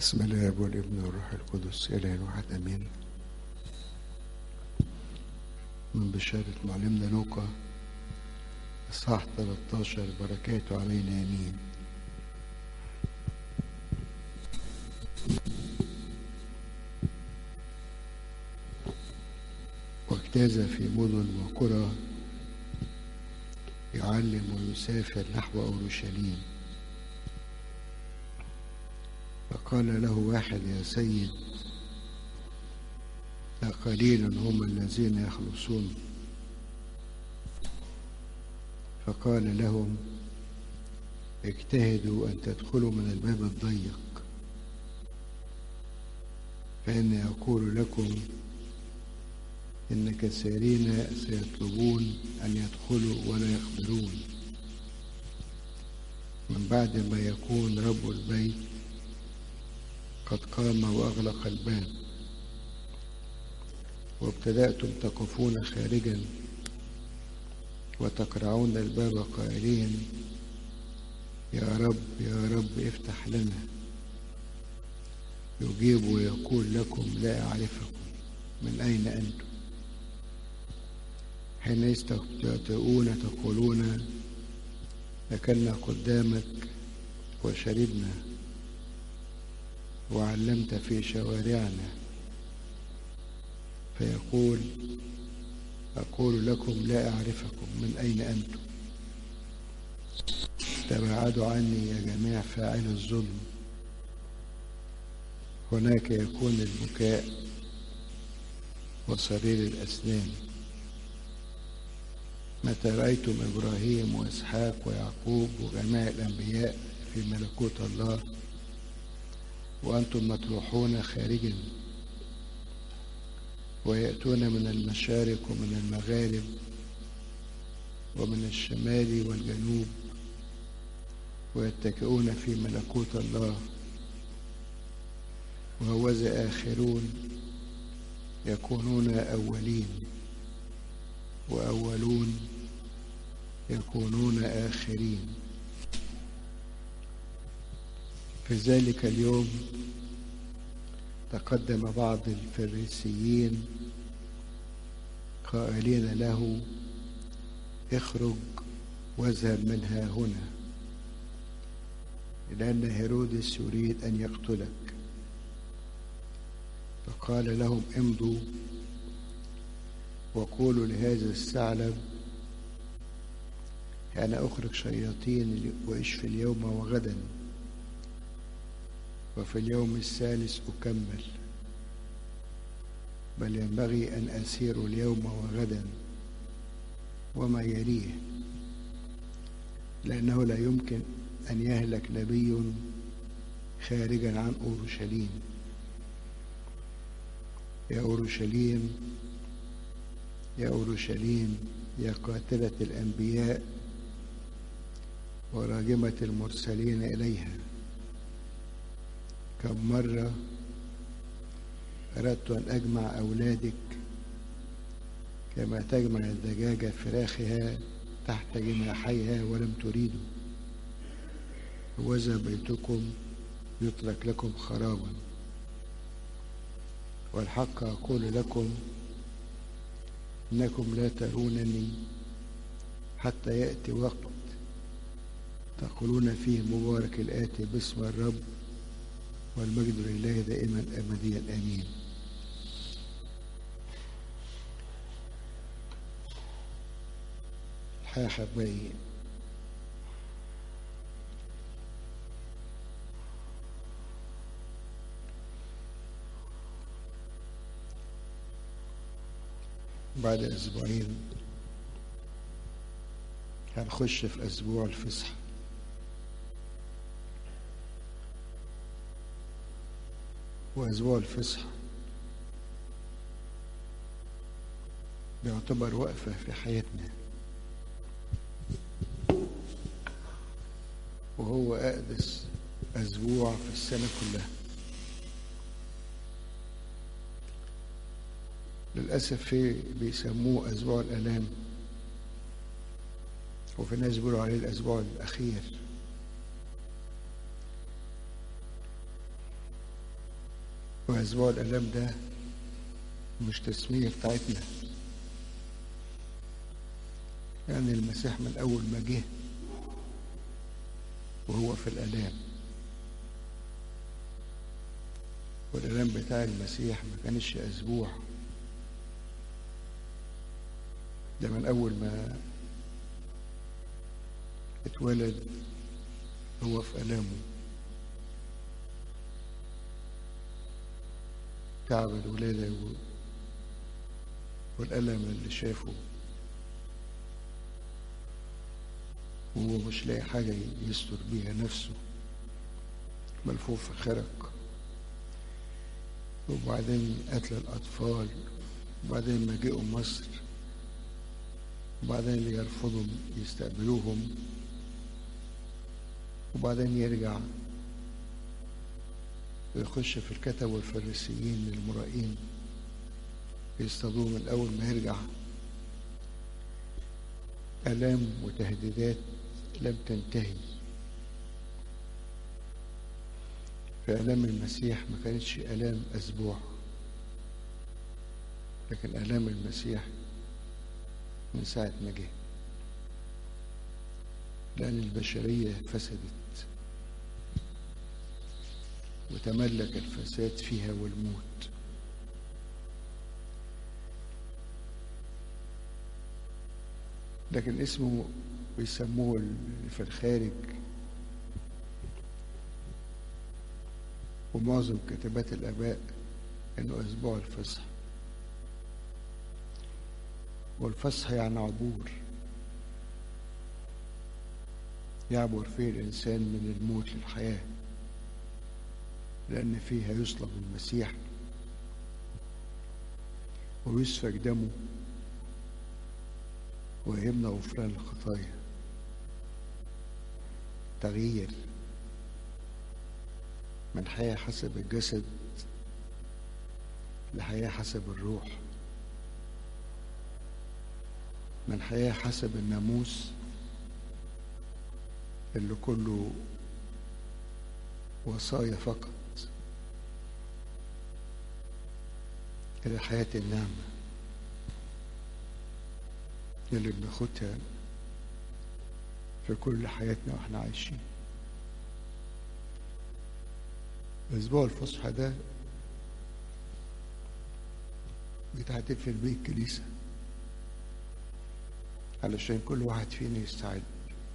بسم الله والابن والروح القدس إله واحد أمين من بشارة معلمنا لوقا إصحاح 13 بركاته علينا آمين واجتاز في مدن وقرى يعلم ويسافر نحو أورشليم فقال له واحد يا سيد قليل هم الذين يخلصون فقال لهم اجتهدوا أن تدخلوا من الباب الضيق فإني أقول لكم إن كثيرين سيطلبون أن يدخلوا ولا يقدرون من بعد ما يكون رب البيت قد قام وأغلق الباب وابتدأتم تقفون خارجا وتقرعون الباب قائلين يا رب يا رب افتح لنا يجيب ويقول لكم لا أعرفكم من أين أنتم حين يستهزئون تقولون أكلنا قدامك وشربنا وعلمت في شوارعنا فيقول أقول لكم لا أعرفكم من أين أنتم تباعدوا عني يا جميع فاعل الظلم هناك يكون البكاء وصرير الأسنان متى رأيتم إبراهيم وإسحاق ويعقوب وجميع الأنبياء في ملكوت الله وأنتم مطروحون خارجا ويأتون من المشارق ومن المغارب ومن الشمال والجنوب ويتكئون في ملكوت الله وهوذا آخرون يكونون أولين وأولون يكونون آخرين في ذلك اليوم تقدم بعض الفريسيين قائلين له اخرج واذهب منها هنا لأن هيرودس يريد أن يقتلك فقال لهم امضوا وقولوا لهذا الثعلب أنا أخرج شياطين وأشفي اليوم وغدا وفي اليوم الثالث أكمل بل ينبغي أن أسير اليوم وغدا وما يليه لأنه لا يمكن أن يهلك نبي خارجا عن أورشليم يا أورشليم يا أورشليم يا قاتلة الأنبياء وراجمة المرسلين إليها كم مرة أردت أن أجمع أولادك كما تجمع الدجاجة فراخها تحت جناحيها ولم تريدوا وذا بيتكم يترك لكم خرابا والحق أقول لكم إنكم لا ترونني حتى يأتي وقت تقولون فيه مبارك الآتي باسم الرب والمجد لله دائما أبديا آمين الحقيقة حبايبي بعد أسبوعين هنخش في أسبوع الفصح وأسبوع الفصح بيعتبر وقفة في حياتنا وهو أقدس أسبوع في السنة كلها للأسف في بيسموه أسبوع الآلام وفي ناس بيقولوا عليه الأسبوع الأخير وأسبوع الآلام ده مش تسمية بتاعتنا يعني المسيح من أول ما جه وهو في الآلام والآلام بتاع المسيح ما كانش أسبوع ده من أول ما اتولد هو في ألامه تعب الولادة والألم اللي شافه وهو مش لاقي حاجة يستر بيها نفسه ملفوف في خرق وبعدين قتل الأطفال وبعدين ما جئوا مصر وبعدين اللي يرفضهم يستقبلوهم وبعدين يرجع ويخش في الكتب والفريسيين المرائين يصطادوه من أول ما يرجع آلام وتهديدات لم تنتهي فآلام المسيح ما كانتش آلام أسبوع لكن آلام المسيح من ساعة ما جه لأن البشرية فسدت وتملك الفساد فيها والموت لكن اسمه بيسموه في الخارج ومعظم كتابات الآباء إنه أسبوع الفصح والفصح يعني عبور يعبر فيه الإنسان من الموت للحياة لأن فيها يصلب المسيح ويسفك دمه ويمنع غفران الخطايا تغيير من حياة حسب الجسد لحياة حسب الروح من حياة حسب الناموس اللي كله وصايا فقط إلى حياة النعمة اللي بناخدها في كل حياتنا واحنا عايشين أسبوع الفصحى ده بيتحتفل بيه الكنيسة علشان كل واحد فينا يستعد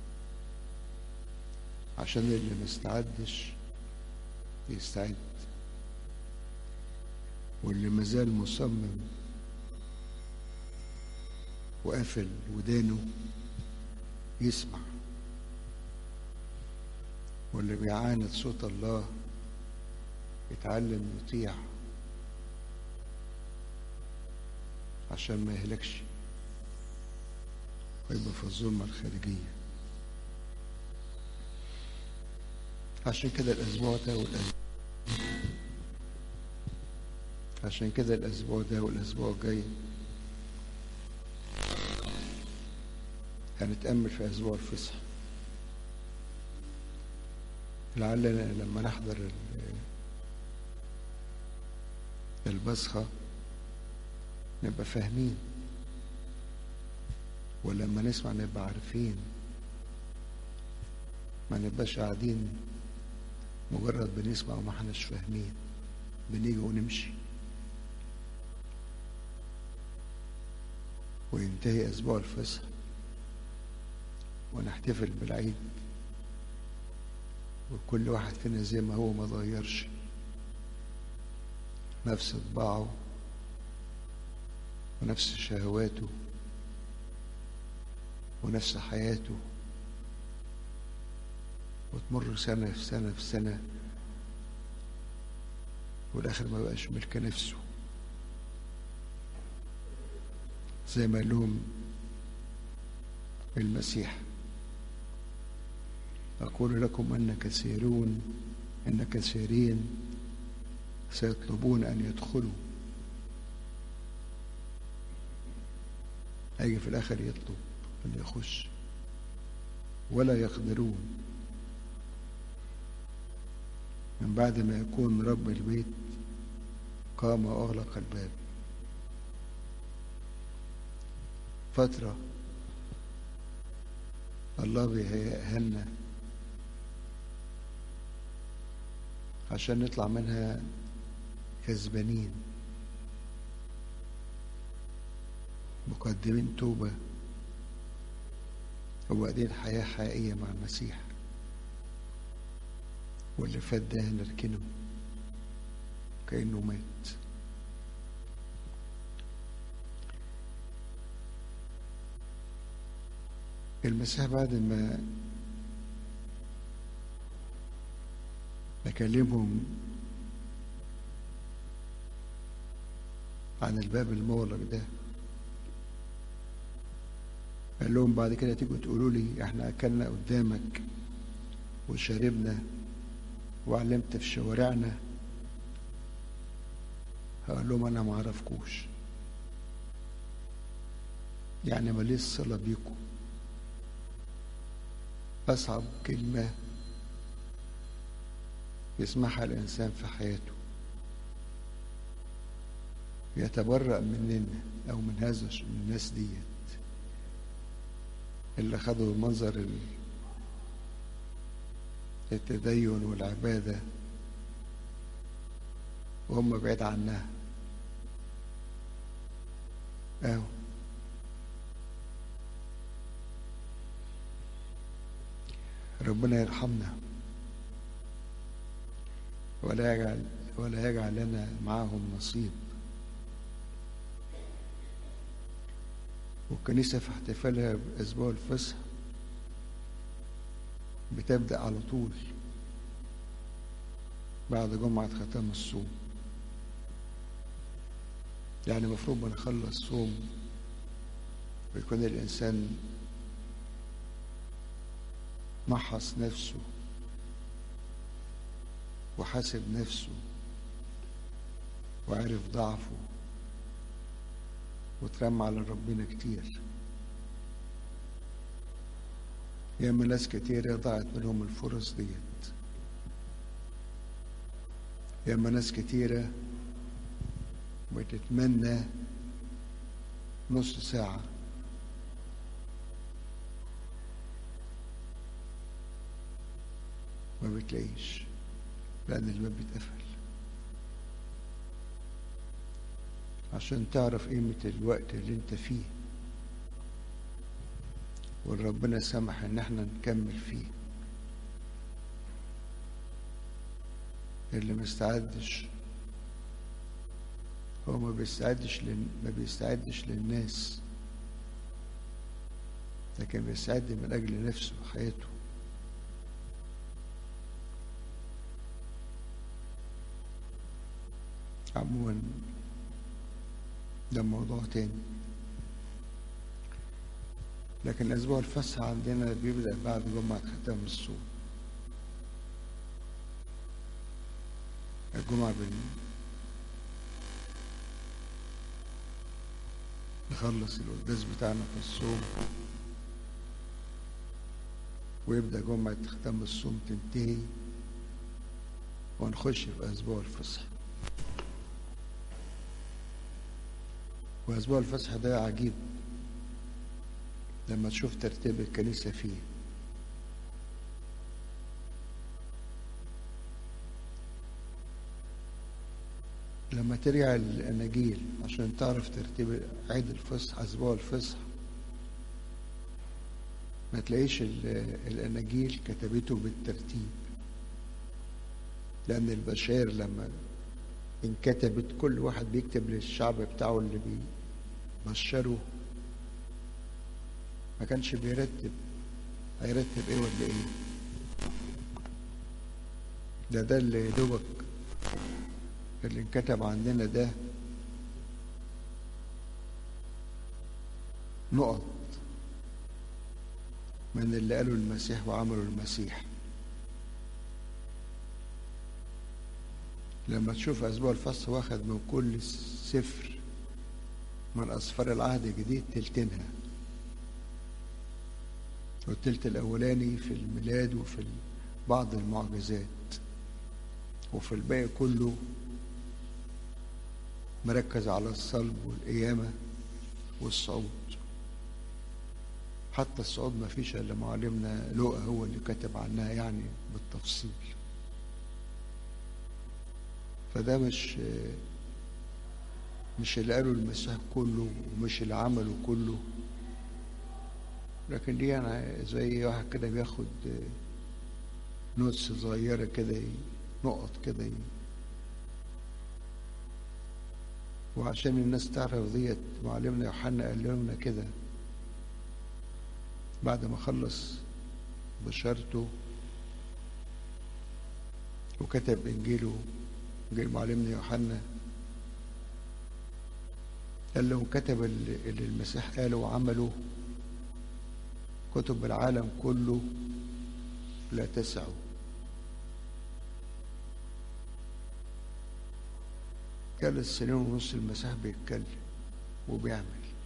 عشان اللي ما استعدش يستعد واللي مازال مصمم وقافل ودانه يسمع واللي بيعاند صوت الله يتعلم يطيع عشان ما يهلكش ويبقى في الظلمة الخارجية عشان كده الأسبوع ده والأسبوع عشان كده الأسبوع ده والأسبوع الجاي هنتأمل في أسبوع الفصح لعلنا لما نحضر البصخة نبقى فاهمين ولما نسمع نبقى عارفين ما نبقاش قاعدين مجرد بنسمع وما احناش فاهمين بنيجي ونمشي وينتهي أسبوع الفصح ونحتفل بالعيد وكل واحد فينا زي ما هو ما اتغيرش نفس طباعه ونفس شهواته ونفس حياته وتمر سنة في سنة في سنة والآخر ما بقاش ملك نفسه زي ما قال لهم المسيح أقول لكم أن كثيرون أن كثيرين سيطلبون أن يدخلوا هيجي في الآخر يطلب أن يخش ولا يقدرون من بعد ما يكون رب البيت قام وأغلق الباب فترة الله بيهيئها لنا عشان نطلع منها كسبانين مقدمين توبة وبعدين حياة حقيقية مع المسيح واللي فات ده نركنه كأنه مات المسيح بعد ما بكلمهم عن الباب المغلق ده قال لهم بعد كده تيجوا تقولوا لي احنا اكلنا قدامك وشربنا وعلمت في شوارعنا هقول لهم انا ما اعرفكوش يعني ماليش صله بيكم اصعب كلمه يسمعها الانسان في حياته يتبرأ مننا او من هذا الناس ديت اللي خدوا منظر التدين والعبادة وهم بعيد عنها اهو ربنا يرحمنا ولا يجعل ولا يجعل لنا معهم نصيب والكنيسة في احتفالها بأسبوع الفصح بتبدأ على طول بعد جمعة ختام الصوم يعني المفروض بنخلص صوم ويكون الإنسان محص نفسه وحاسب نفسه وعرف ضعفه وترمى على ربنا كتير ياما ناس كتير ضاعت منهم الفرص ديت ياما ناس كتيرة بتتمنى نص ساعة ما بتلاقيش لأن الباب بيتقفل عشان تعرف قيمة الوقت اللي انت فيه وربنا سمح ان احنا نكمل فيه اللي مستعدش هو ما بيستعدش لن... ما بيستعدش للناس لكن بيستعد من اجل نفسه وحياته عموما ده موضوع تاني لكن أسبوع الفسح عندنا بيبدأ بعد جمعة ختام الصوم الجمعة بن نخلص القداس بتاعنا في الصوم ويبدأ جمعة ختام الصوم تنتهي ونخش في أسبوع الفصح وأسبوع الفصح ده عجيب لما تشوف ترتيب الكنيسة فيه لما ترجع الأناجيل عشان تعرف ترتيب عيد الفصح أسبوع الفصح ما تلاقيش الأناجيل كتبته بالترتيب لأن البشائر لما انكتبت كل واحد بيكتب للشعب بتاعه اللي بيبشره ما كانش بيرتب هيرتب ايه ولا ايه ده ده اللي دوبك اللي انكتب عندنا ده نقط من اللي قالوا المسيح وعملوا المسيح لما تشوف أسبوع الفصل واخد من كل سفر من أسفار العهد الجديد تلتينها والتلت الأولاني في الميلاد وفي بعض المعجزات وفي الباقي كله مركز على الصلب والقيامة والصعود حتى الصعود ما فيش إلا معلمنا لوقا هو اللي كتب عنها يعني بالتفصيل فده مش مش اللي قاله المسيح كله ومش اللي عمله كله لكن دي يعني زي واحد كده بياخد نوتس صغيرة كده نقط كده وعشان الناس تعرف ديت معلمنا يوحنا قال لنا كده بعد ما خلص بشارته وكتب انجيله انجيل معلمنا يوحنا قال له كتب اللي المسيح قاله وعمله كتب العالم كله لا تسعه ثلاث سنين ونص المسيح بيتكلم وبيعمل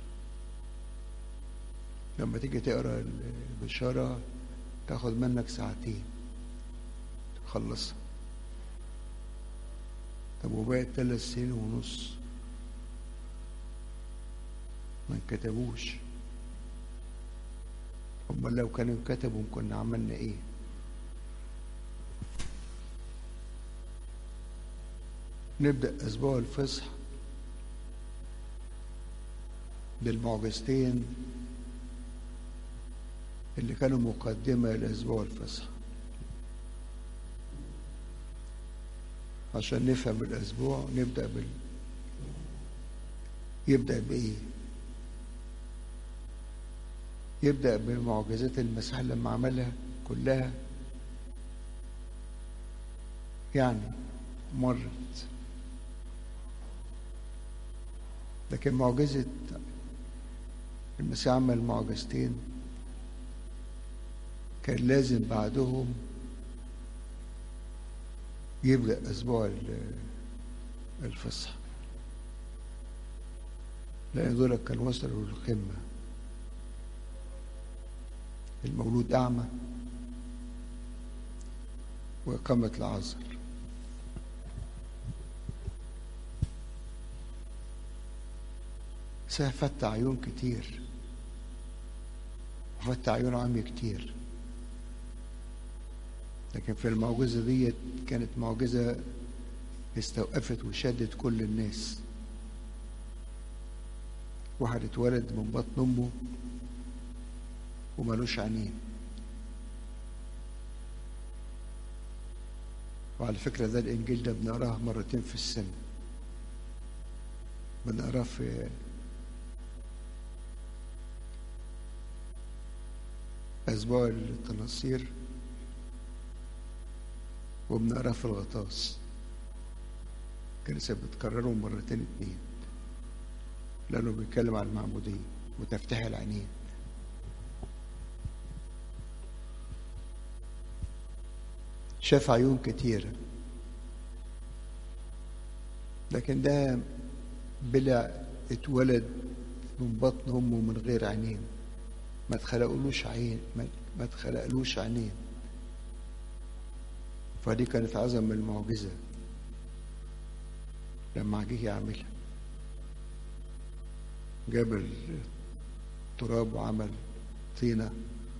لما تيجي تقرا البشارة تاخد منك ساعتين تخلصها طب وبقت ثلاث سنين ونص ما انكتبوش امال لو كانوا انكتبوا كنا عملنا ايه نبدأ أسبوع الفصح بالمعجزتين اللي كانوا مقدمة لأسبوع الفصح عشان نفهم الأسبوع نبدأ بال يبدأ بإيه؟ يبدأ بمعجزات المسيح لما عملها كلها يعني مرت لكن معجزة المسيح عمل معجزتين كان لازم بعدهم يبدأ أسبوع الفصح لأن دول كان وصلوا للقمة المولود أعمى وإقامة العذر فتح عيون كتير وفتح عيون عمي كتير لكن في المعجزة دي كانت معجزة استوقفت وشدت كل الناس واحد اتولد من بطن امه ومالوش عينين وعلى فكرة ده الإنجيل ده بنقراه مرتين في السنة بنقراه في أسبوع التناصير وبنقراه في الغطاس الكنيسة بتكرره مرتين اتنين لأنه بيتكلم عن المعمودية وتفتح العينين شاف عيون كتيرة لكن ده بلا اتولد من بطن أمه من غير عينين ما تخلقلوش عين ما تخلقلوش عينين فدي كانت أعظم المعجزة لما جه يعملها جاب التراب وعمل طينة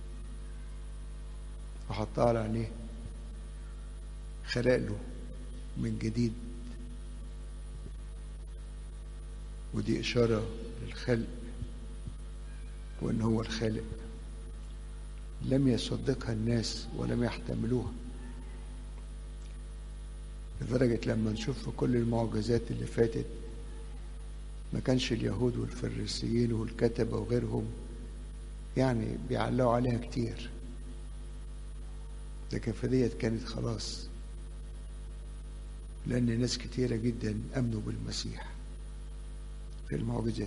وحطها على عينيه خلق له من جديد ودي إشارة للخلق وإن هو الخالق لم يصدقها الناس ولم يحتملوها لدرجة لما نشوف في كل المعجزات اللي فاتت ما كانش اليهود والفريسيين والكتبة وغيرهم يعني بيعلقوا عليها كتير لكن فديت كانت خلاص لأن ناس كتيرة جدا أمنوا بالمسيح في المعجزة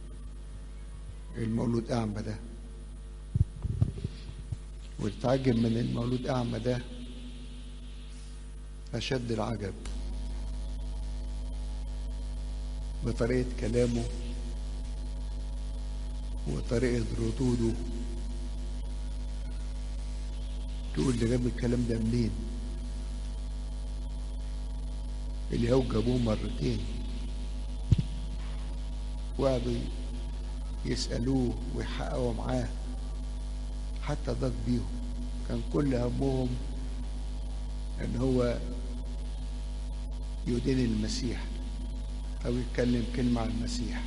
المولود أعمى ده وتتعجب من المولود أعمى ده أشد العجب بطريقة كلامه وطريقة ردوده تقول ده جاب الكلام ده منين اليهود جابوه مرتين وقعدوا يسألوه ويحققوا معاه حتى ضاق بيهم كان كل همهم ان هو يدين المسيح او يتكلم كلمة عن المسيح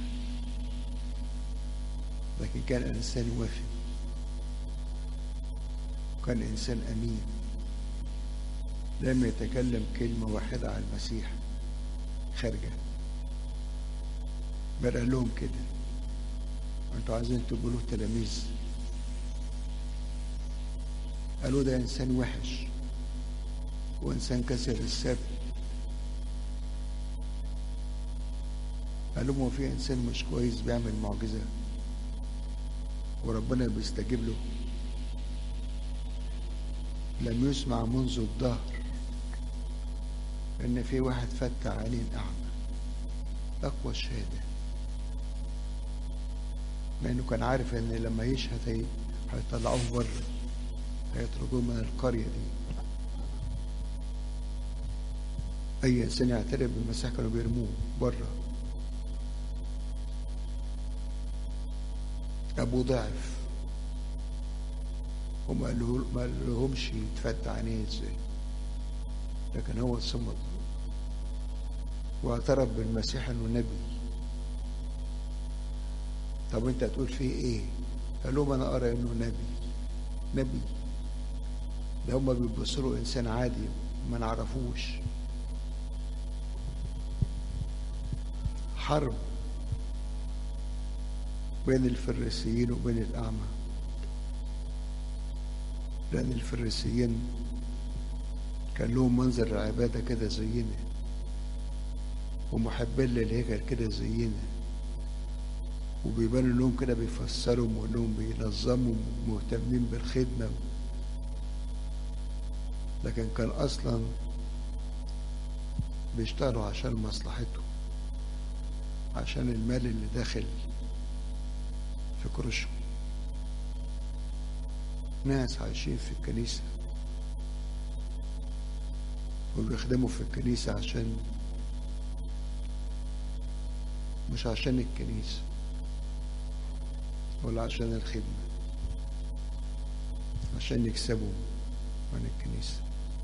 لكن كان انسان وافي وكان انسان امين لم يتكلم كلمة واحدة عن المسيح خارجة بل قال لهم كده انتوا عايزين تقولوا تلاميذ قالوا ده انسان وحش وانسان كسر السبت قال لهم هو في انسان مش كويس بيعمل معجزه وربنا بيستجيب له لم يسمع منذ الدهر ان في واحد فتح عينين اعمى اقوى الشهاده لانه كان عارف ان لما يشهد هي هيطلعوه بره هيطردوه من القريه دي اي انسان يعترف بالمسيح كانوا بيرموه بره ابوه ضعف وما قالوا ما لهمش يتفتح عينيه ازاي لكن هو صمد واعترف بالمسيح انه نبي طب انت هتقول فيه ايه قال لهم انا ارى انه نبي نبي ده هما بيبصوا له انسان عادي ما نعرفوش حرب بين الفريسيين وبين الأعمى لأن الفريسيين كان لهم منظر العبادة كده زينا ومحبين للهيكل كده زينا وبيبانوا انهم كده بيفسروا وانهم بينظموا مهتمين بالخدمة لكن كان اصلا بيشتغلوا عشان مصلحتهم عشان المال اللي داخل في كروشهم ناس عايشين في الكنيسة وبيخدموا في الكنيسة عشان مش عشان الكنيسة ولا عشان الخدمة عشان يكسبوا من الكنيسة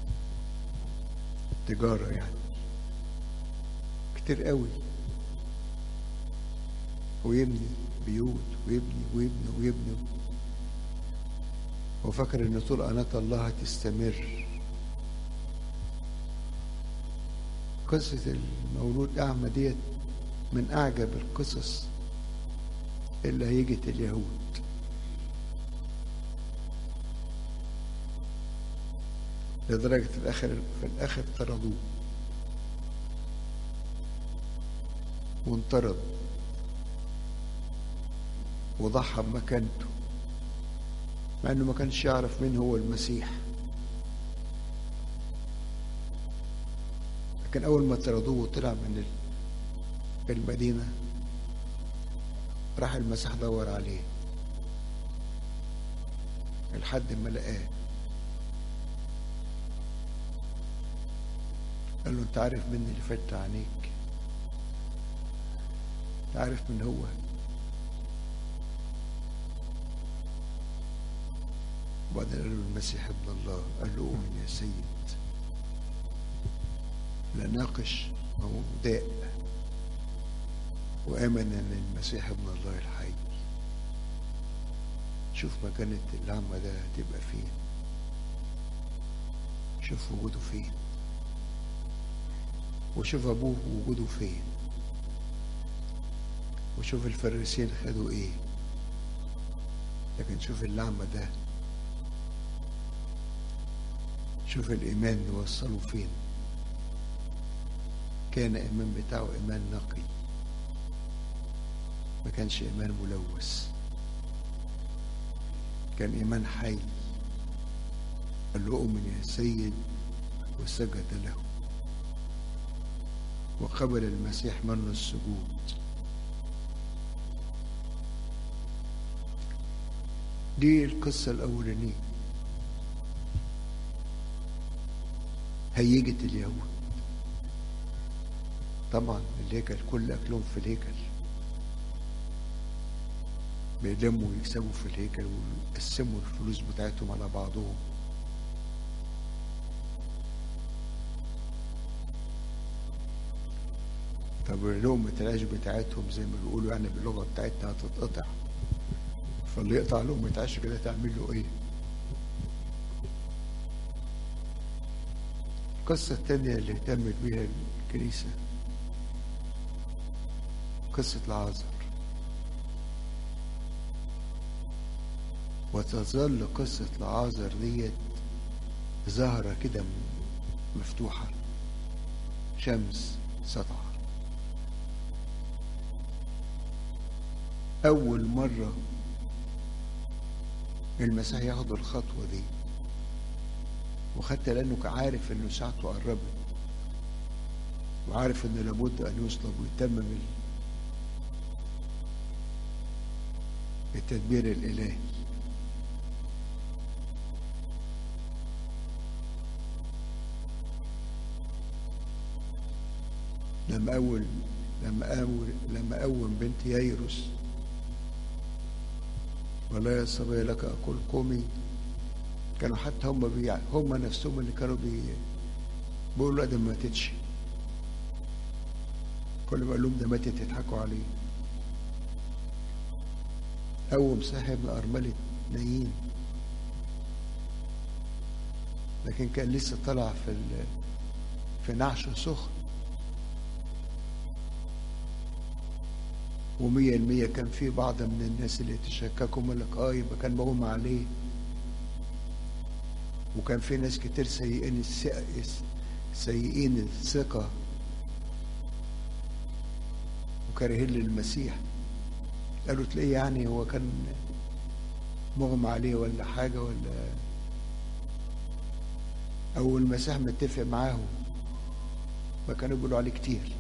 تجارة يعني كتير قوي ويبني بيوت ويبني ويبني ويبني وفكر ان طول قناة الله هتستمر قصة المولود أعمى ديت من أعجب القصص اللي هيجت اليهود لدرجة في الآخر في الآخر طردوه وانطرد وضحى بمكانته مع انه ما كانش يعرف مين هو المسيح لكن اول ما طردوه وطلع من المدينه راح المسيح دور عليه لحد ما لقاه قال له انت عارف مين اللي فتح عينيك انت عارف من هو وبعدين قال له المسيح ابن الله قال له أؤمن يا سيد لا ناقش موضاء وآمن أن المسيح ابن الله الحي شوف مكانة الأعمى ده هتبقى فين شوف وجوده فين وشوف أبوه وجوده فين وشوف الفريسين خدوا إيه لكن شوف الأعمى ده شوف الإيمان اللي وصله فين كان الإيمان بتاعه إيمان نقي ما كانش إيمان ملوث كان إيمان حي قال له أؤمن يا سيد وسجد له وقبل المسيح منه السجود دي القصة الأولانية هيجت اليهود طبعا الهيكل كل أكلهم في الهيكل بيلموا ويكسبوا في الهيكل ويقسموا الفلوس بتاعتهم على بعضهم طب لقمة العيش بتاعتهم زي ما بيقولوا يعني باللغة بتاعتنا هتتقطع فاللي يقطع لقمة عيش كده تعمل له ايه؟ القصة التانية اللي اهتمت بيها الكنيسة قصة العازر وتظل قصة العازر ديت زهرة كده مفتوحة شمس سطعة أول مرة المسيح ياخد الخطوة دي وحتى لأنه عارف إنه ساعته قربت وعارف إنه لابد أن يصلب ويتمم التدبير الإلهي لما أول لما أول لما أول بنت ييروس ولا يا صبي لك أقول قومي كانوا حتى هم بي هم نفسهم اللي كانوا بي بيقولوا لا ده ما ماتتش كل ما قال لهم ده ماتت يضحكوا عليه قوم صاحب أرملة نايين لكن كان لسه طلع في ال... في نعش سخن ومية المية كان في بعض من الناس اللي تشككوا من لك اه يبقى كان مغمى عليه وكان في ناس كتير سيئين سيئين الثقة وكارهين للمسيح قالوا تلاقيه يعني هو كان مغمى عليه ولا حاجة ولا أو المسيح متفق معاهم فكانوا بيقولوا عليه كتير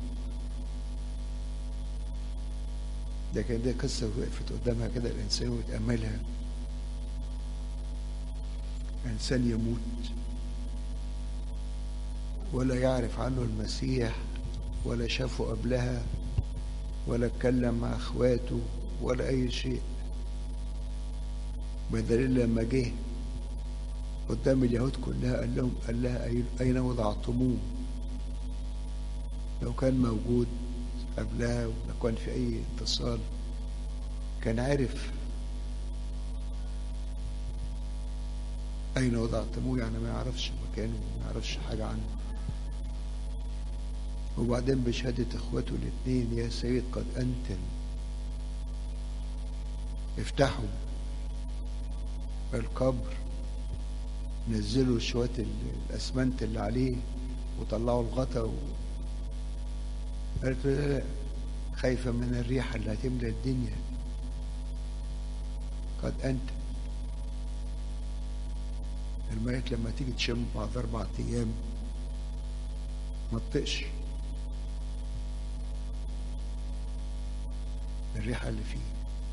لكن دي قصة وقفت قدامها كده الإنسان ويتأملها إنسان يموت ولا يعرف عنه المسيح ولا شافه قبلها ولا اتكلم مع اخواته ولا اي شيء بدليل لما جه قدام اليهود كلها قال لهم قال لها اين وضعتموه لو كان موجود قبلها ولو كان في اي اتصال كان عرف اين وضعتموه يعني ما يعرفش مكانه ما يعرفش حاجه عنه وبعدين بشهادة اخوته الاثنين يا سيد قد انتن افتحوا القبر نزلوا شوية الاسمنت اللي عليه وطلعوا الغطا و... قالت له لا خايفة من الريحة اللي هتملى الدنيا قد انت الميت لما تيجي تشم بعد اربع ايام ما تطقش الريحة اللي فيه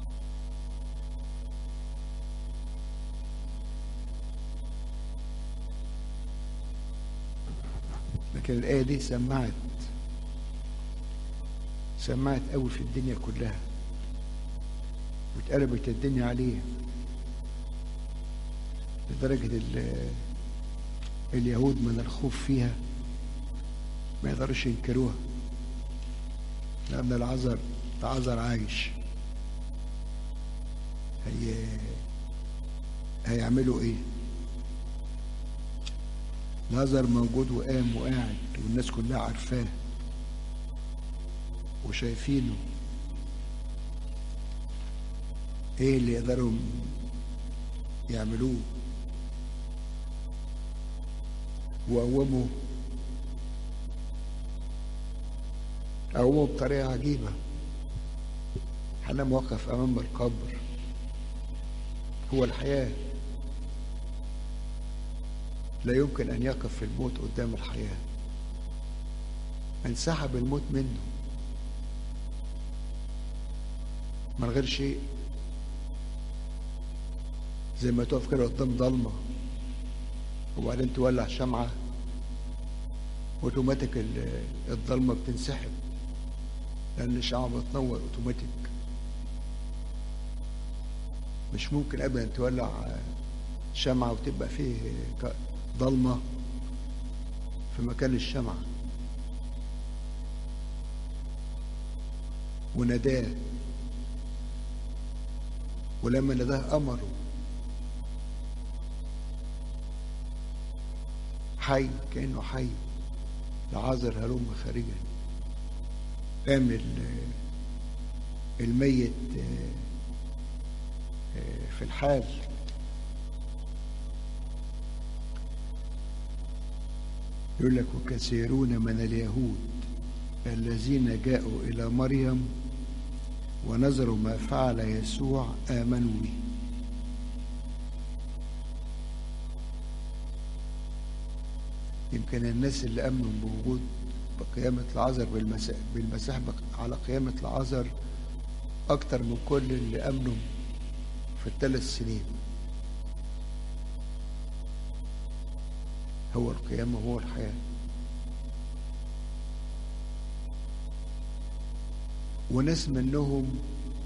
لكن الآية دي سمعت سمعت قوي في الدنيا كلها واتقلبت الدنيا عليه لدرجة اليهود من الخوف فيها ما يقدروش ينكروها لأن العذر العذر عايش هي هيعملوا ايه العذر موجود وقام وقاعد والناس كلها عارفاه وشايفينه ايه اللي يقدروا يعملوه وقوموا قوموا بطريقة عجيبة أنا موقف أمام القبر هو الحياة لا يمكن أن يقف في الموت قدام الحياة انسحب الموت منه من غير شيء زي ما تقف كده قدام ضلمة وبعدين تولع شمعة اوتوماتيك الضلمة بتنسحب لأن الشمعة بتنور اوتوماتيك مش ممكن ابدا تولع شمعة وتبقى فيه ضلمة في مكان الشمعة وناداه ولما نداه أمره حي كأنه حي لعذر هلم خارجا قام الميت في الحال يقول لك وكثيرون من اليهود الذين جاءوا إلى مريم ونظروا ما فعل يسوع آمنوا به يمكن الناس اللي امنوا بوجود بقيامة العذر بالمسيح بالمسيح على قيامة العذر أكتر من كل اللي أمنوا في الثلاث سنين هو القيامة هو الحياة وناس منهم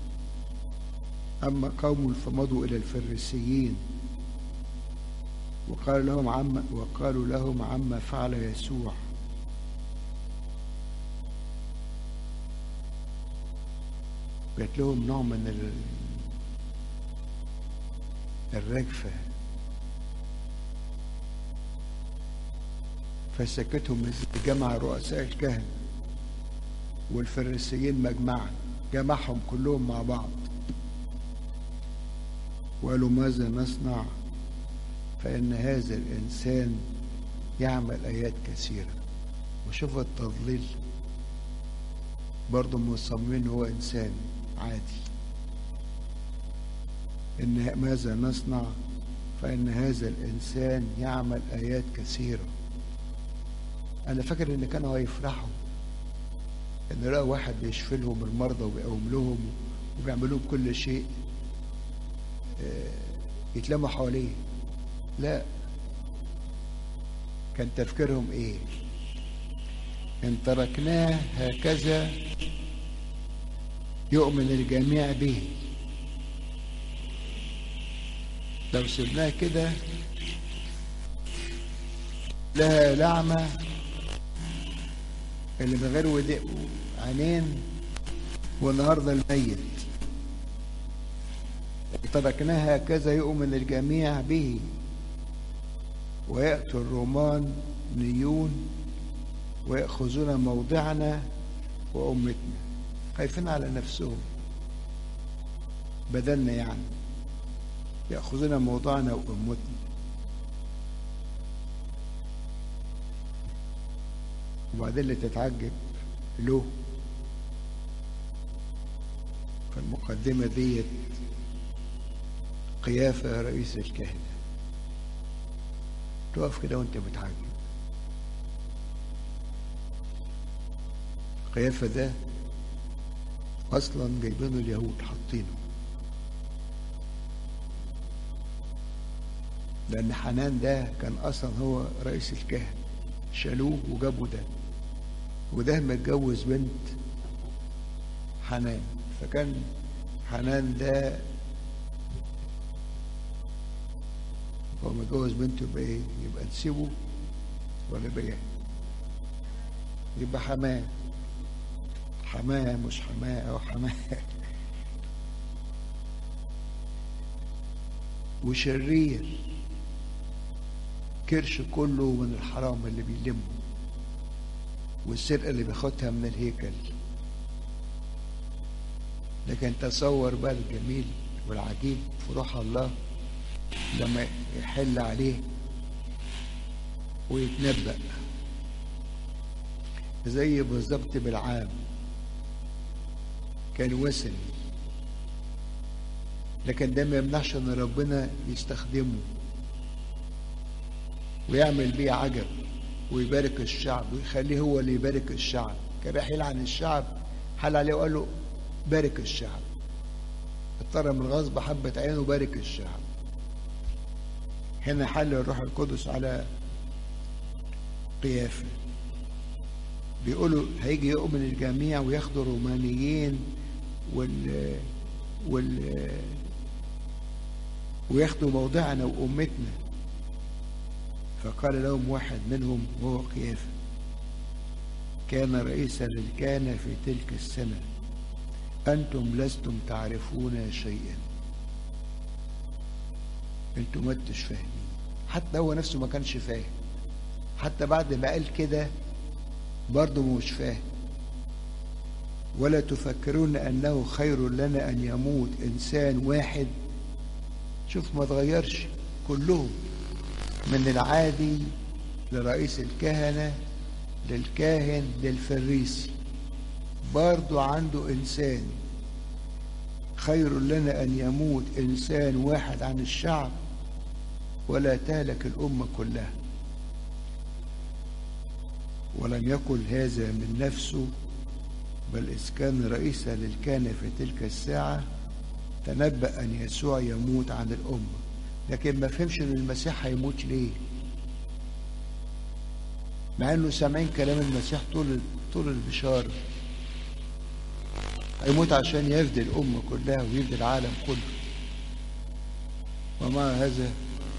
أما قوم فمضوا إلى الفريسيين وقال لهم عما وقالوا لهم عما فعل يسوع جات لهم نوع من الرجفة فسكتهم جمع رؤساء الكهنة والفريسيين مجمعا جمعهم كلهم مع بعض وقالوا ماذا نصنع فإن هذا الإنسان يعمل آيات كثيرة وشوف التضليل برضه مصممين هو إنسان عادي إن ماذا نصنع فإن هذا الإنسان يعمل آيات كثيرة أنا فاكر إن كانوا هيفرحوا إن لقوا واحد بيشفي لهم المرضى وبيقوم لهم وبيعمل لهم كل شيء يتلموا حواليه لا كان تفكيرهم ايه ان تركناه هكذا يؤمن الجميع به لو سبناه كده لها لعمة اللي من غير ودق عينين والنهارده الميت تركناه هكذا يؤمن الجميع به ويأتي الرومان نيون ويأخذون موضعنا وأمتنا خايفين على نفسهم بدلنا يعني يأخذون موضعنا وأمتنا وبعدين اللي تتعجب له فالمقدمة ديت قيافة رئيس الكهنة تقف كده وانت متعجب قيافة ده أصلا جايبينه اليهود حاطينه لأن حنان ده كان أصلا هو رئيس الكهنة شالوه وجابوا ده وده متجوز بنت حنان فكان حنان ده هو متجوز بنته يبقى ايه؟ يبقى نسيبه ولا يبقى ايه؟ يبقى حماه حماه مش حماه او حماه وشرير كرش كله من الحرام اللي بيلمه والسرقة اللي بياخدها من الهيكل لكن تصور بقى الجميل والعجيب في روح الله لما يحل عليه ويتنبأ زي بالظبط بالعام كان وثني لكن ده ما يمنعش ان ربنا يستخدمه ويعمل بيه عجب ويبارك الشعب ويخليه هو اللي يبارك الشعب كان راح يلعن الشعب حل عليه وقال له بارك الشعب اضطر من الغصب حبة عينه بارك الشعب هنا حل الروح القدس على قيافة بيقولوا هيجي يؤمن الجميع وياخدوا الرومانيين وال وال وياخدوا موضعنا وأمتنا فقال لهم واحد منهم وهو قيافة كان رئيسا للكهنة في تلك السنة أنتم لستم تعرفون شيئا أنتم ما انتش فاهمين حتى هو نفسه ما كانش فاهم حتى بعد ما قال كده برضه مش فاهم ولا تفكرون أنه خير لنا أن يموت إنسان واحد شوف ما تغيرش كلهم من العادي لرئيس الكهنة للكاهن للفريسي برضو عنده إنسان خير لنا أن يموت إنسان واحد عن الشعب ولا تهلك الأمة كلها ولم يقل هذا من نفسه بل إذ كان رئيسا للكهنة في تلك الساعة تنبأ أن يسوع يموت عن الأمة لكن ما فهمش أن المسيح هيموت ليه مع أنه سامعين كلام المسيح طول طول البشارة هيموت عشان يفدي الأمة كلها ويفدي العالم كله ومع هذا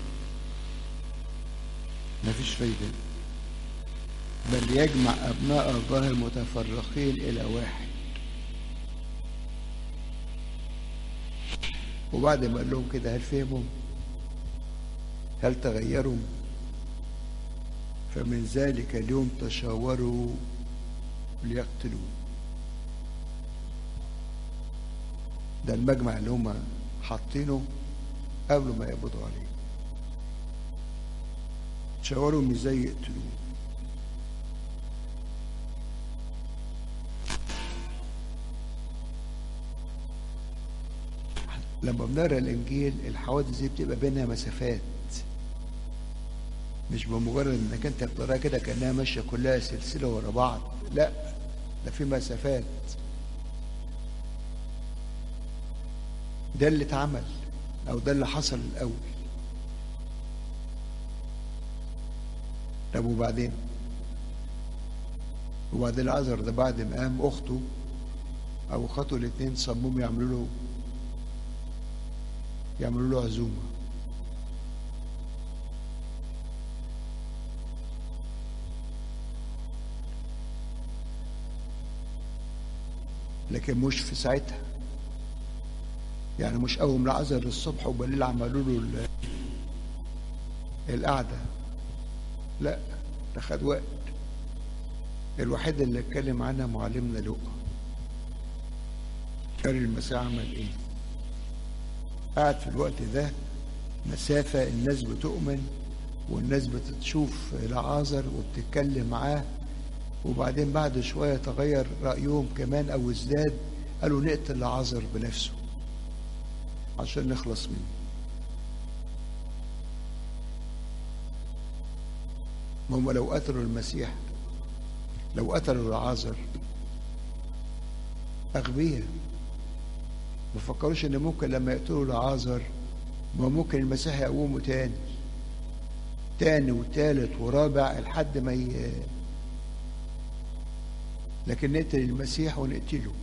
ما فيش فايدة بل يجمع أبناء الله المتفرقين إلى واحد وبعد ما قال لهم كده هل فهموا هل تغيروا فمن ذلك اليوم تشاوروا ليقتلوه ده المجمع اللي هم حاطينه قبل ما يقبضوا عليه تشاوروا مش ازاي يقتلوه لما بنقرا الانجيل الحوادث دي بتبقى بينها مسافات مش بمجرد انك انت بتقراها كده كانها ماشيه كلها سلسله ورا بعض لا ده في مسافات ده اللي اتعمل او ده اللي حصل الاول طب وبعدين وبعدين العذر ده بعد ما قام اخته او اخواته الاثنين صمموا يعملوا له يعملوا له عزومه لكن مش في ساعتها يعني مش قوم العذر الصبح وبالليل عملوا له القعده لا ده خد وقت الوحيد اللي اتكلم عنها معلمنا لقا قال المسيح عمل ايه قعد في الوقت ده مسافة الناس بتؤمن والناس بتشوف العازر وبتتكلم معاه وبعدين بعد شوية تغير رأيهم كمان أو ازداد قالوا نقتل العازر بنفسه عشان نخلص منه ما هم لو قتلوا المسيح لو قتلوا العازر أغبياء ما فكروش ان ممكن لما يقتلوا العازر ما ممكن المسيح يقومه تاني تاني وتالت ورابع لحد ما ي... لكن نقتل المسيح ونقتله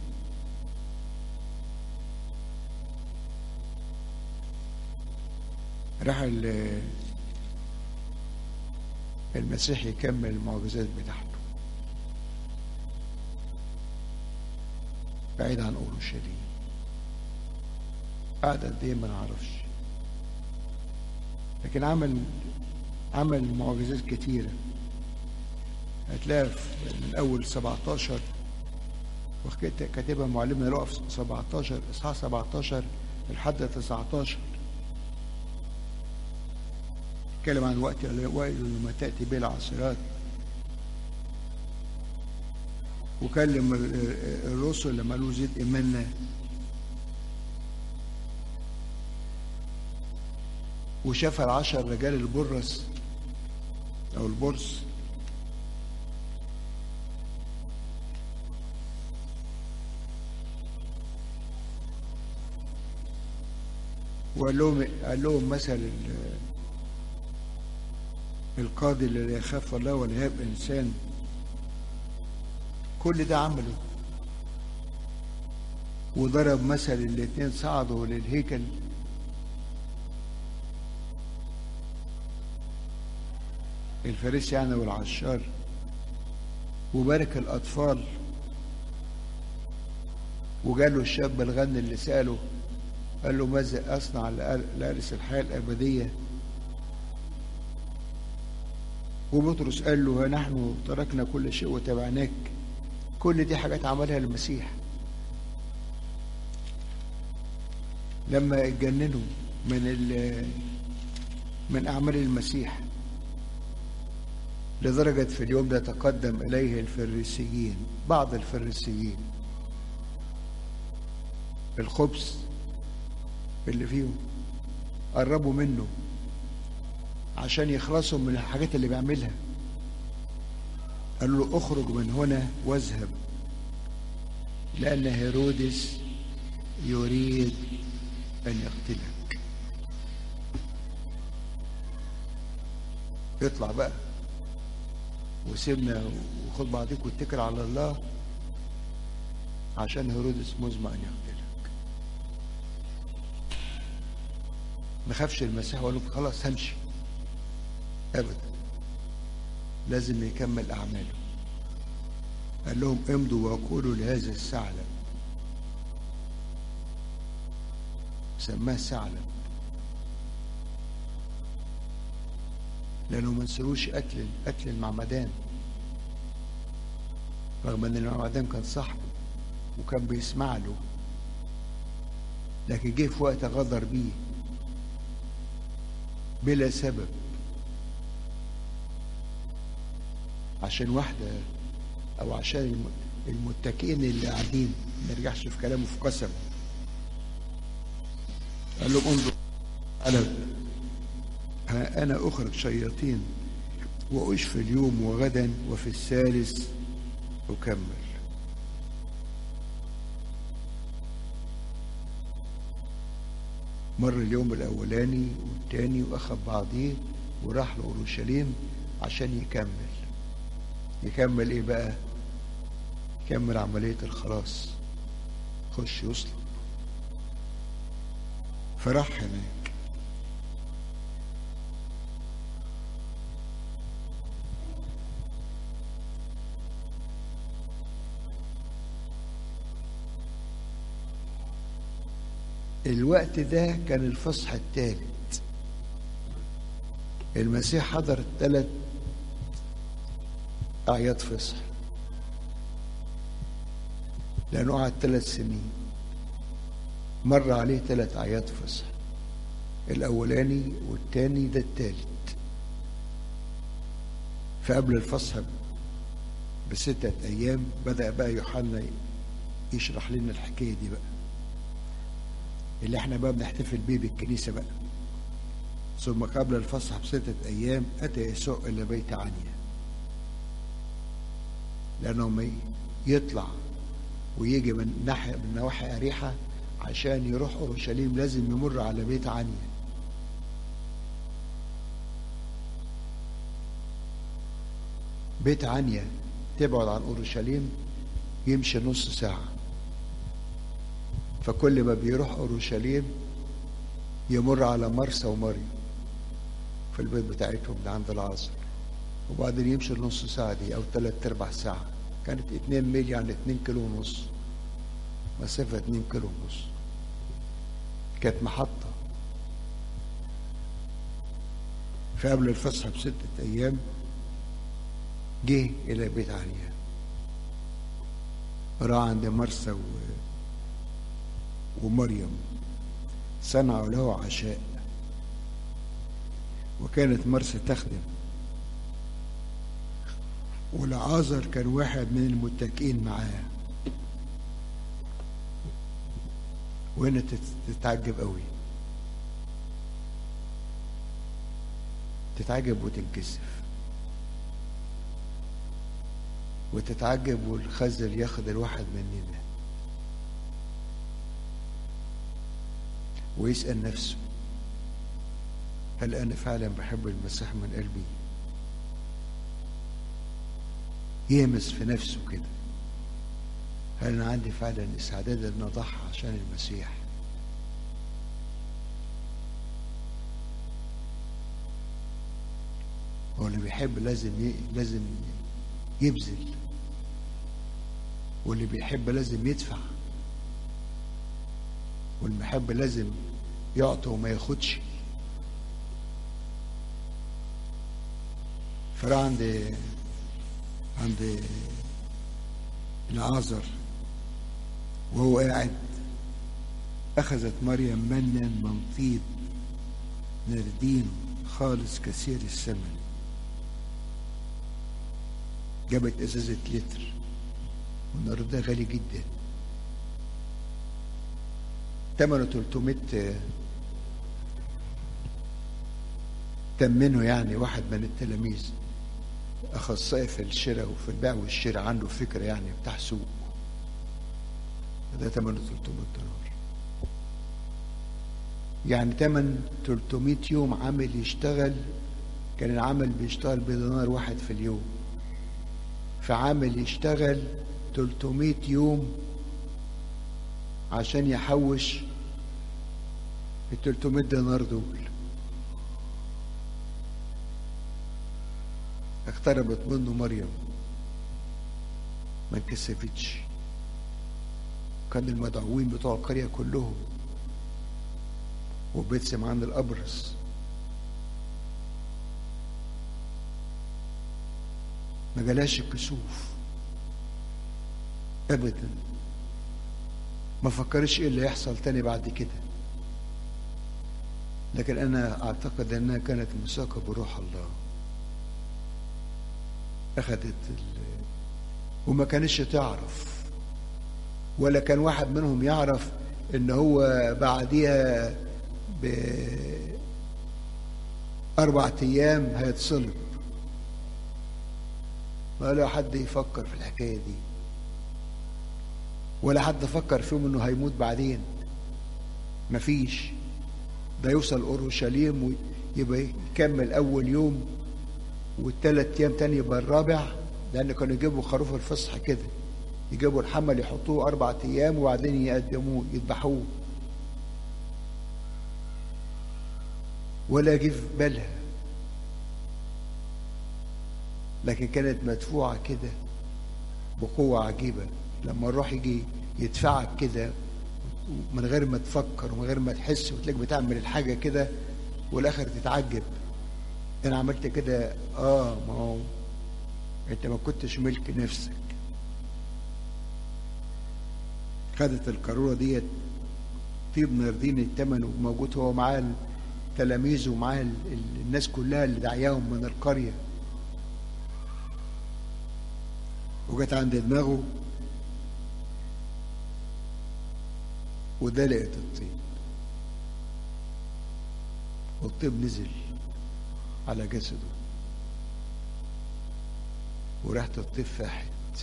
راح المسيح يكمل المعجزات بتاعته بعيد عن اورشليم قعد قد ايه ما نعرفش لكن عمل عمل معجزات كتيرة هتلاقي من أول 17 وكاتبها معلمنا لقى في 17 إصحاح 17 لحد 19 اتكلم عن وقت وائل لما تأتي به العاصرات وكلم الرسل لما قالوا زيد إيماننا وشاف العشر رجال البرص او البرص وقال لهم قال لهم مثل القاضي اللي لا يخاف الله ولا يهاب انسان كل ده عمله وضرب مثل الاثنين صعدوا للهيكل الفارسي يعني والعشار وبارك الأطفال وجاله الشاب الغني اللي سأله قال له ماذا أصنع لأرث الحياة الأبدية وبطرس قال له نحن تركنا كل شيء وتبعناك كل دي حاجات عملها المسيح لما اتجننوا من من أعمال المسيح لدرجة في اليوم ده تقدم إليه الفريسيين بعض الفريسيين الخبز اللي فيهم قربوا منه عشان يخلصوا من الحاجات اللي بيعملها قال له اخرج من هنا واذهب لأن هيرودس يريد أن يقتلك اطلع بقى وسيبنا وخد بعضيك واتكل على الله عشان هيرودس مزمع أن يقتلك ما خافش المسيح وقال له خلاص همشي أبدا لازم يكمل أعماله قال لهم امضوا وقولوا لهذا الثعلب سماه ثعلب لأنه ما نسروش قتل قتل المعمدان رغم أن المعمدان كان صاحبه وكان بيسمع له لكن جه في وقت غدر بيه بلا سبب عشان واحدة أو عشان المتكئين اللي قاعدين ما يرجعش في كلامه في قسمه قال لهم انظر على ها أنا أخرج شياطين وأشفي اليوم وغدا وفي الثالث أكمل مر اليوم الأولاني والتاني وأخذ بعضيه وراح لأورشليم عشان يكمل يكمل إيه بقى؟ يكمل عملية الخلاص خش يصلب فراح هناك الوقت ده كان الفصح الثالث المسيح حضر ثلاث أعياد فصح لأنه قعد ثلاث سنين مر عليه ثلاث أعياد فصح الأولاني والتاني ده التالت فقبل الفصح بستة أيام بدأ بقى يوحنا يشرح لنا الحكاية دي بقى اللي احنا بقى بنحتفل بيه بالكنيسة بقى ثم قبل الفصح بستة أيام أتى يسوع إلى بيت عنيا لأنه ما يطلع ويجي من ناحية من نواحي أريحة عشان يروح أورشليم لازم يمر على بيت عنيا بيت عنيا تبعد عن أورشليم يمشي نص ساعة فكل ما بيروح أورشليم يمر على مرسى ومريم في البيت بتاعتهم اللي عند العصر وبعدين يمشي النص ساعة دي أو ثلاث أرباع ساعة كانت اتنين ميل يعني اتنين كيلو ونص مسافة اتنين كيلو ونص كانت محطة فقبل الفصح بستة أيام جه إلى بيت عليا راح عند مرسى و... ومريم صنعوا له عشاء وكانت مرسى تخدم والعازر كان واحد من المتكئين معاه وهنا تتعجب قوي تتعجب وتنكسف وتتعجب والخزل ياخد الواحد مننا ويسأل نفسه هل أنا فعلا بحب المسيح من قلبي يهمس في نفسه كده هل أنا عندي فعلا استعداد أن أضحي عشان المسيح هو اللي بيحب لازم ي... لازم يبذل واللي بيحب لازم يدفع والمحب لازم يعطي وما ياخدش فراح عند عند العازر وهو قاعد أخذت مريم منا منطيد نردين خالص كثير الثمن جابت ازازة لتر والنار ده غالي جدا ثمنه 300 تمنه يعني واحد من التلاميذ اخصائي في الشراء وفي البيع والشراء عنده فكره يعني بتاع سوق ده ثمنه 300 دولار يعني ثمن 300 يوم عامل يشتغل كان العمل بيشتغل بدينار واحد في اليوم فعامل يشتغل 300 يوم عشان يحوش ال 300 دينار دول اقتربت منه مريم ما انكسفتش كان المدعوين بتوع القرية كلهم وبيت سمعان الأبرص ما جلاش الكسوف أبدا ما فكرش ايه اللي يحصل تاني بعد كده لكن انا اعتقد انها كانت مساقه بروح الله اخذت ال... وما كانتش تعرف ولا كان واحد منهم يعرف ان هو بعديها بأربع أيام هيتصلب ولا حد يفكر في الحكاية دي ولا حد فكر فيهم انه هيموت بعدين مفيش ده يوصل اورشليم ويبقى يكمل اول يوم والثلاث ايام تاني يبقى الرابع لان كانوا يجيبوا خروف الفصح كده يجيبوا الحمل يحطوه اربع ايام وبعدين يقدموه يذبحوه ولا جه في بالها لكن كانت مدفوعه كده بقوه عجيبه لما الروح يجي يدفعك كده من غير ما تفكر ومن غير ما تحس وتلاقيك بتعمل الحاجه كده والاخر تتعجب انا عملت كده اه ما هو انت ما كنتش ملك نفسك خدت القاروره ديت طيب ناردين الثمن وموجود هو معاه تلاميذه ومعاه الناس كلها اللي دعياهم من القريه وجت عند دماغه ودلقت الطيب والطيب نزل على جسده وريحة الطيب فاحت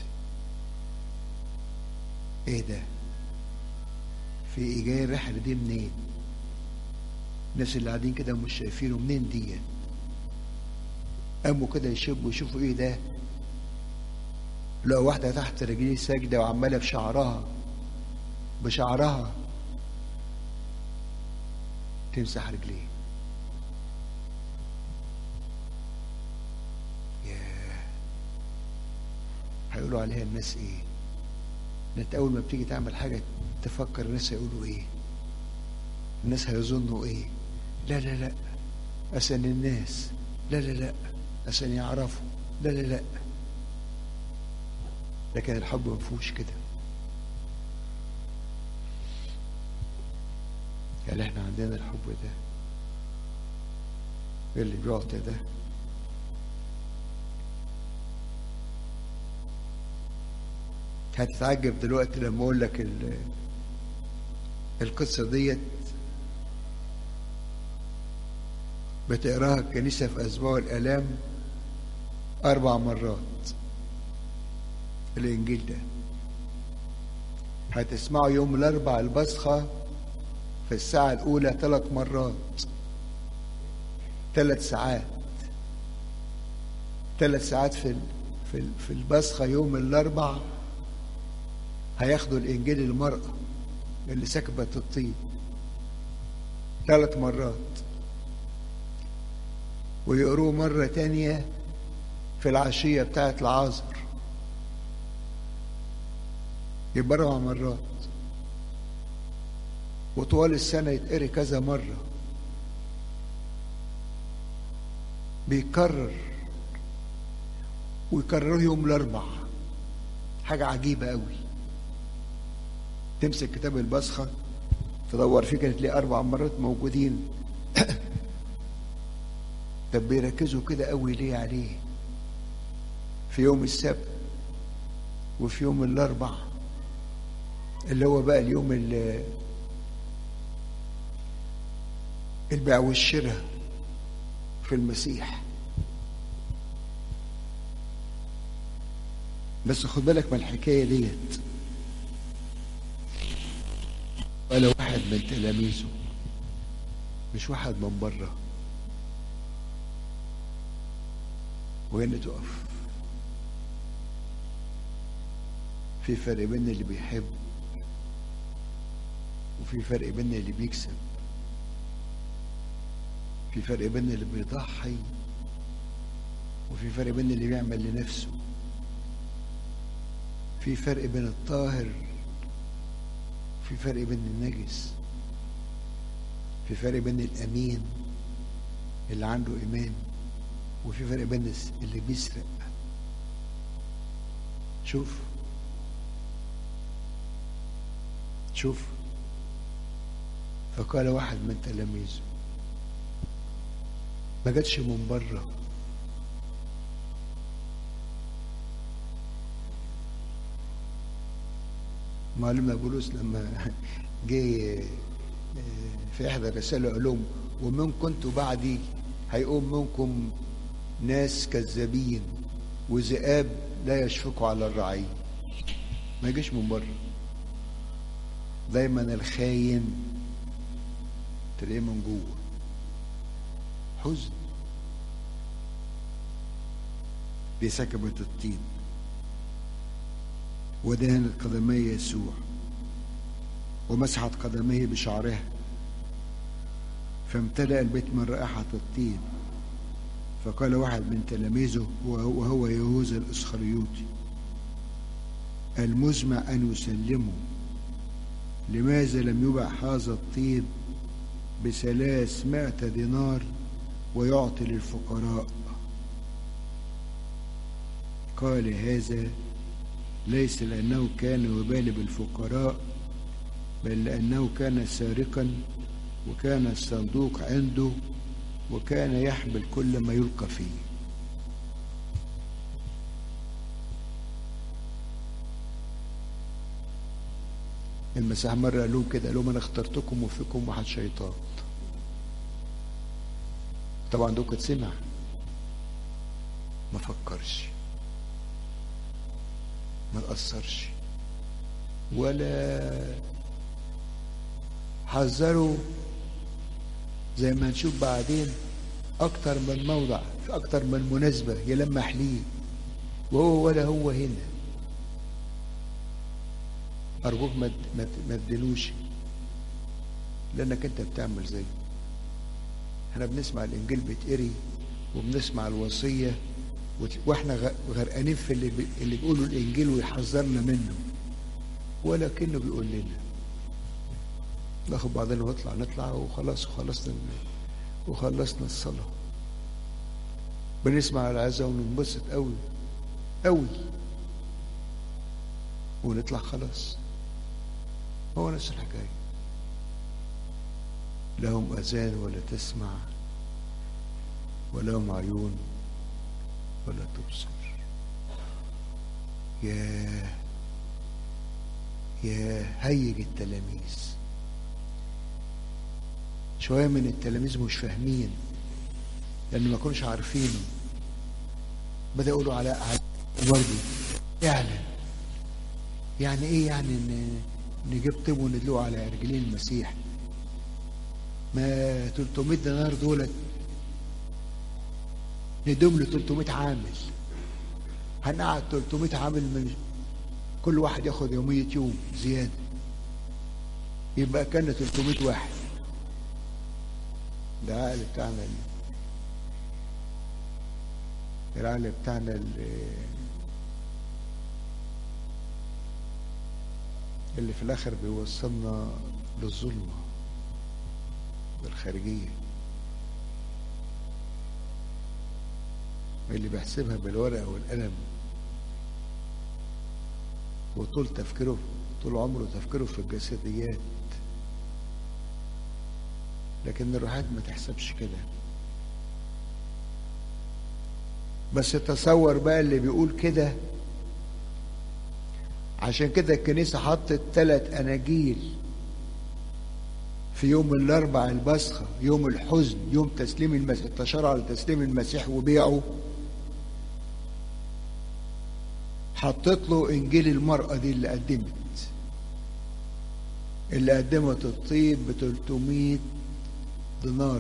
ايه ده في ايه جاي الريحة دي منين الناس اللي قاعدين كده مش شايفينه منين دي قاموا كده يشبوا يشوفوا ايه ده لقوا واحدة تحت رجليه ساجدة وعمالة بشعرها بشعرها تمسح رجليه ياه هيقولوا عليها الناس ايه انت اول ما بتيجي تعمل حاجه تفكر الناس هيقولوا ايه الناس هيظنوا ايه لا لا لا عشان الناس لا لا لا عشان يعرفوا لا لا لا لكن الحب ما فيهوش كده قال احنا عندنا الحب ده اللي بيعطي ده هتتعجب دلوقتي لما اقول لك القصه ديت بتقراها الكنيسه في اسبوع الالام اربع مرات الانجيل ده هتسمعوا يوم الاربع البصخه في الساعه الاولى ثلاث مرات ثلاث ساعات ثلاث ساعات في في في البصخه يوم الاربع هياخدوا الانجيل المراه اللي سكبت الطين ثلاث مرات ويقروه مرة تانية في العشية بتاعت العازر يبقى أربع مرات وطوال السنة يتقري كذا مرة بيكرر ويكرره يوم الأربع حاجة عجيبة قوي تمسك كتاب البصخة تدور فيه كانت تلاقي أربع مرات موجودين طب بيركزوا كده قوي ليه عليه في يوم السبت وفي يوم الأربع اللي هو بقى اليوم اللي البيع والشراء في المسيح بس خد بالك من الحكايه ديت ولا واحد من تلاميذه مش واحد من بره وهنا تقف في فرق بين اللي بيحب وفي فرق بين اللي بيكسب في فرق بين اللي بيضحي وفي فرق بين اللي بيعمل لنفسه في فرق بين الطاهر في فرق بين النجس في فرق بين الامين اللي عنده ايمان وفي فرق بين اللي بيسرق شوف شوف فقال واحد من تلاميذه ما جاتش من بره معلمنا بولس لما جه في احدى الرسائل قال لهم ومن كنت بعدي هيقوم منكم ناس كذابين وذئاب لا يشفقوا على الرعية ما يجيش من بره دايما الخاين تلاقيه من جوه حزن بسكبة الطين ودهنت قدمي يسوع ومسحت قدميه بشعرها فامتلأ البيت من رائحة الطين فقال واحد من تلاميذه وهو يهوذا الإسخريوطي المزمع أن يسلمه لماذا لم يبع هذا الطين بثلاثمائة دينار ويعطي للفقراء قال هذا ليس لأنه كان يبالي بالفقراء بل لأنه كان سارقا وكان الصندوق عنده وكان يحمل كل ما يلقى فيه المسيح مرة قال لهم كده قال لهم أنا اخترتكم وفيكم واحد شيطان طبعا دوك سمع ما فكرش ما تأثرش ولا حذروا زي ما نشوف بعدين أكتر من موضع في أكتر من مناسبة يلمح ليه وهو ولا هو هنا أرجوك ما تدلوش لأنك أنت بتعمل زيه احنا بنسمع الإنجيل بيتقري وبنسمع الوصية واحنا غرقانين في اللي, بي... اللي بيقولوا الإنجيل ويحذرنا منه ولكنه بيقول لنا ناخد بعضنا ونطلع نطلع وخلاص وخلصنا وخلصنا الصلاة بنسمع العزة وننبسط قوي قوي ونطلع خلاص هو نفس الحكاية لهم أذان ولا تسمع ولهم عيون ولا تبصر يا يا هيج التلاميذ شوية من التلاميذ مش فاهمين لأن ما كانوش عارفينه بدأ يقولوا على برضه يعني يعني ايه يعني ان نجيب طب وندلوه على رجلين المسيح ما 300 دينار دولت ندوم له 300 عامل هنقعد 300 عامل من كل واحد ياخد يومية يوم زيادة يبقى كان 300 واحد ده عقل بتاعنا العقل بتاعنا اللي, اللي في الاخر بيوصلنا للظلمه للخارجيه اللي بيحسبها بالورقه والقلم وطول تفكيره طول عمره تفكيره في الجسديات لكن الروحات ما تحسبش كده بس تصور بقى اللي بيقول كده عشان كده الكنيسة حطت ثلاث أناجيل في يوم الأربع البصخة يوم الحزن يوم تسليم المسيح تشرع على تسليم المسيح وبيعه حطت له إنجيل المرأة دي اللي قدمت اللي قدمت الطيب ب 300 دينار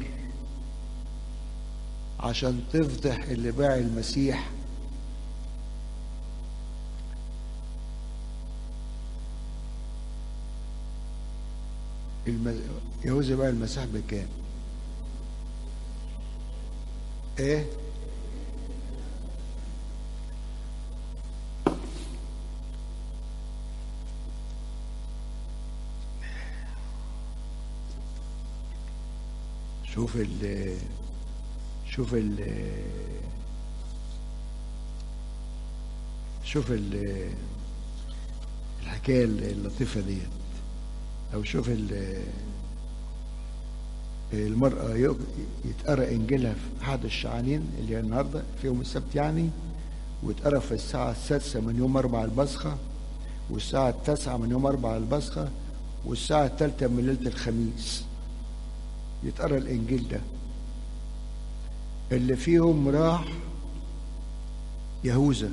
عشان تفضح اللي باع المسيح الم... يهوذا باع المسيح بكام؟ ايه؟ شوف ال شوف ال شوف ال الحكايه اللطيفه ديت او شوف ال المرأة يتقرأ إنجيلها في أحد الشعانين اللي هي النهاردة في يوم السبت يعني ويتقرأ في الساعة السادسة من يوم أربع البصخة والساعة التاسعة من يوم أربع البصخة والساعة الثالثة من ليلة الخميس يتقرا الانجيل ده اللي فيهم راح يهوذا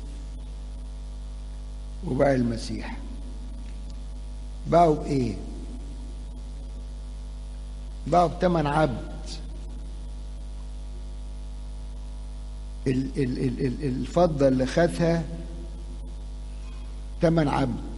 وباع المسيح باعوا بايه باعوا بثمن عبد ال ال ال ال الفضه اللي خدها ثمن عبد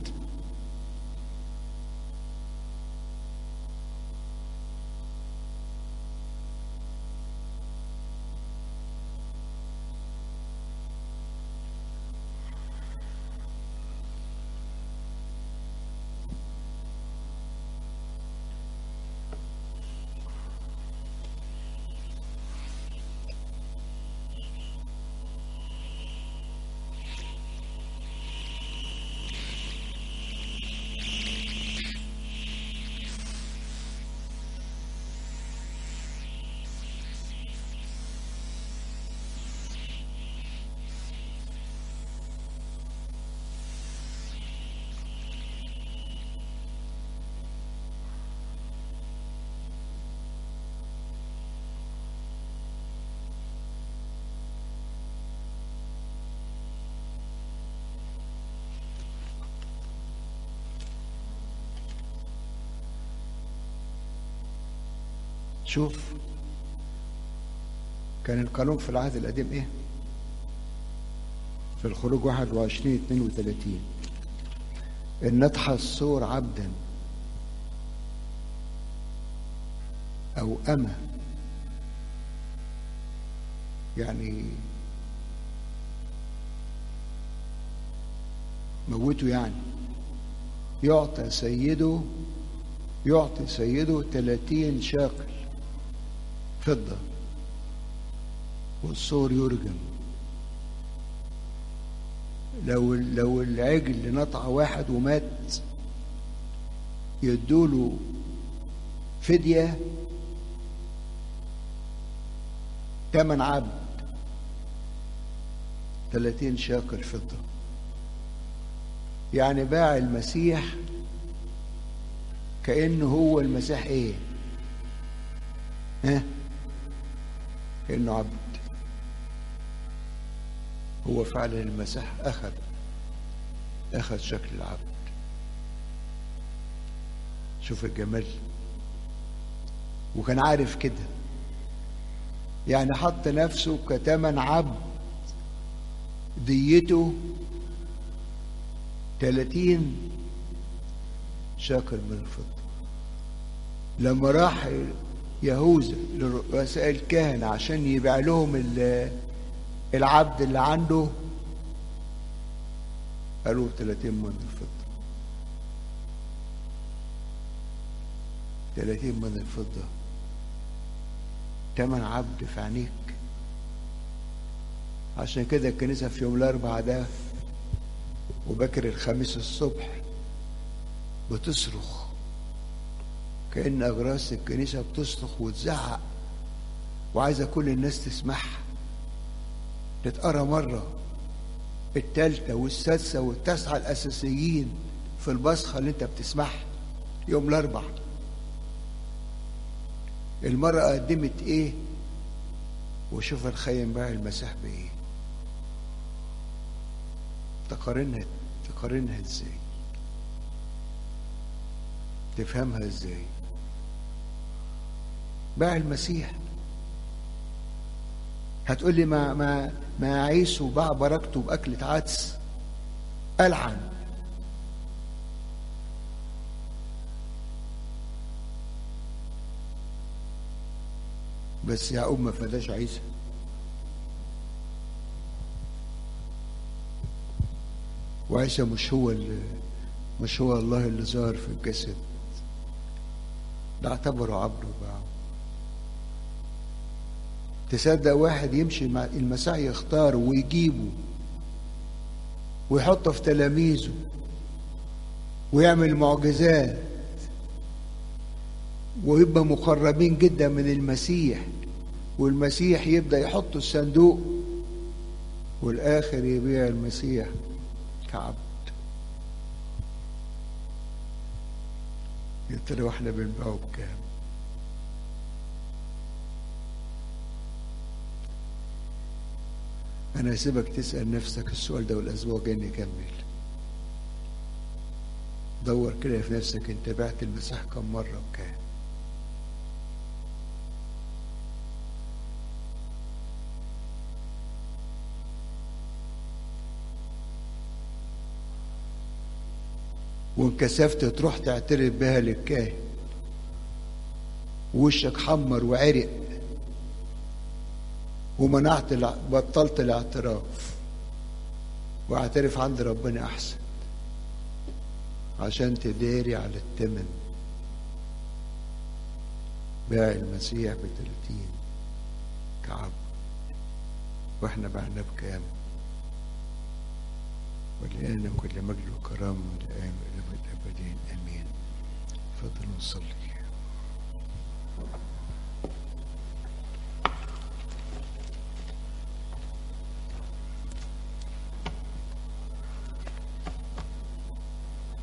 شوف كان القانون في العهد القديم ايه في الخروج 21 32 ان نطحى الصور عبدا او أمة يعني موته يعني يعطى سيده يعطي سيده 30 شاقل فضة والصور يرجم لو لو العجل نطع واحد ومات يدوله فدية تمن عبد 30 شاكل فضة يعني باع المسيح كأنه هو المسيح ايه ها كأنه عبد هو فعلا المسيح أخذ أخذ شكل العبد شوف الجمال وكان عارف كده يعني حط نفسه كتمن عبد ديته 30 شاكر من الفضة لما راح يهوذا لرؤساء الكهنة عشان يبيع لهم العبد اللي عنده قالوا 30 من الفضة 30 من الفضة تمن عبد في عينيك عشان كده الكنيسة في يوم الأربعاء ده وبكر الخميس الصبح بتصرخ كأن أغراس الكنيسة بتصرخ وتزعق وعايزة كل الناس تسمعها تتقرا مرة التالتة والسادسة والتاسعة الأساسيين في البصخة اللي أنت بتسمعها يوم الأربع المرة قدمت إيه وشوف الخيم بقى المسيح بإيه تقارنها تقارنها إزاي تفهمها إزاي باع المسيح هتقول لي ما ما ما عيسو باع بركته باكله عدس العن بس يعقوب ما فداش عيسى وعيسى مش هو اللي مش هو الله اللي ظهر في الجسد ده اعتبره عبده وباعه تصدق واحد يمشي مع المسيح يختاره ويجيبه ويحطه في تلاميذه ويعمل معجزات ويبقى مقربين جدا من المسيح والمسيح يبدا يحط الصندوق والاخر يبيع المسيح كعبد يا ترى واحنا بنبيعه بكام أنا هسيبك تسأل نفسك السؤال ده والأسبوع الجاي نكمل دور كده في نفسك أنت بعت المسيح كم مرة وكام وانكسفت تروح تعترف بها للكاهن وشك حمر وعرق ومنعت بطلت الاعتراف واعترف عند ربنا احسن عشان تداري على التمن باع المسيح بتلاتين كعبد واحنا بعناه بكام ولأن كل مجد وكرامة والآن والأبد أبدين آمين فضل نصلي